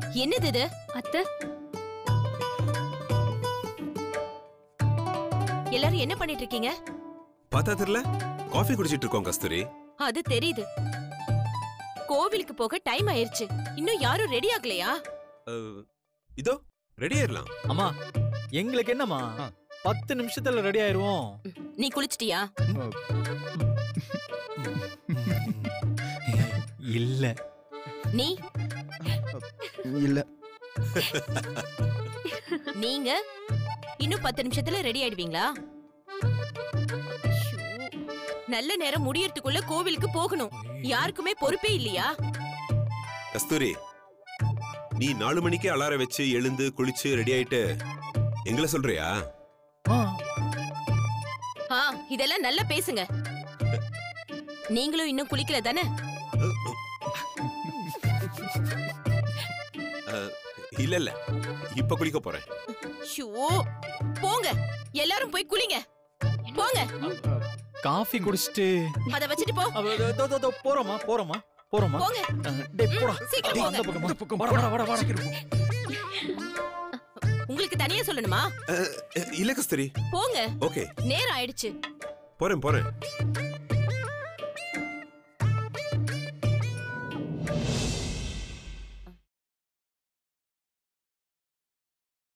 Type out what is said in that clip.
என்னது இது அத்தை எல்லாரும் என்ன பண்ணிட்டு இருக்கீங்க பார்த்தா தெரியல காஃபி குடிச்சிட்டு இருக்கோம் கஸ்தூரி அது தெரியுது கோவிலுக்கு போக டைம் ஆயிருச்சு இன்னும் யாரும் ரெடி ஆகலையா அஹ், இதோ ரெடி ஆயிடலாம் அம்மா எங்களுக்கு என்னம்மா பத்து நிமிஷத்துல ரெடி ஆயிருவோம் நீ குளிச்சிட்டியா இல்ல நீ இல்ல நீங்க இன்னும் பத்து நிமிஷத்துல ரெடி ஆயிடுவீங்களா ஐயோ, நல்ல நேரம் முடியறதுக்குள்ள கோவிலுக்கு போகணும் யாருக்குமே பொறுப்பே இல்லையா கஸ்தூரி நீ நாலு மணிக்கு அலாரம் வச்சு எழுந்து குளிச்சு ரெடி ஆயிட்டு எங்களை சொல்றியா ஆ, ஆ இதெல்லாம் நல்லா பேசுங்க நீங்களும் இன்னும் குளிக்கல தானே அஹ், இல்ல இல்ல இப்ப குளிக்க போறேன் ஷோ போங்க எல்லாரும் போய் குளிங்க போங்க காஃபி குடிச்சிட்டு அத வச்சுட்டு போ அவ- தோ- தோ- தோ- தோ, போறோமா போறோமா போறோமா போங்க அஹ், டேய் போடா சீக்கிரம் டேய், போங்க. அந்த பக்கமா வாடா வாடா வாடா வாடா உங்களுக்கு தனியா சொல்லணுமா அஹ், இல்ல கஸ்தூரி போங்க ஓகே நேரம் ஆயிடுச்சு போறேன் போறேன்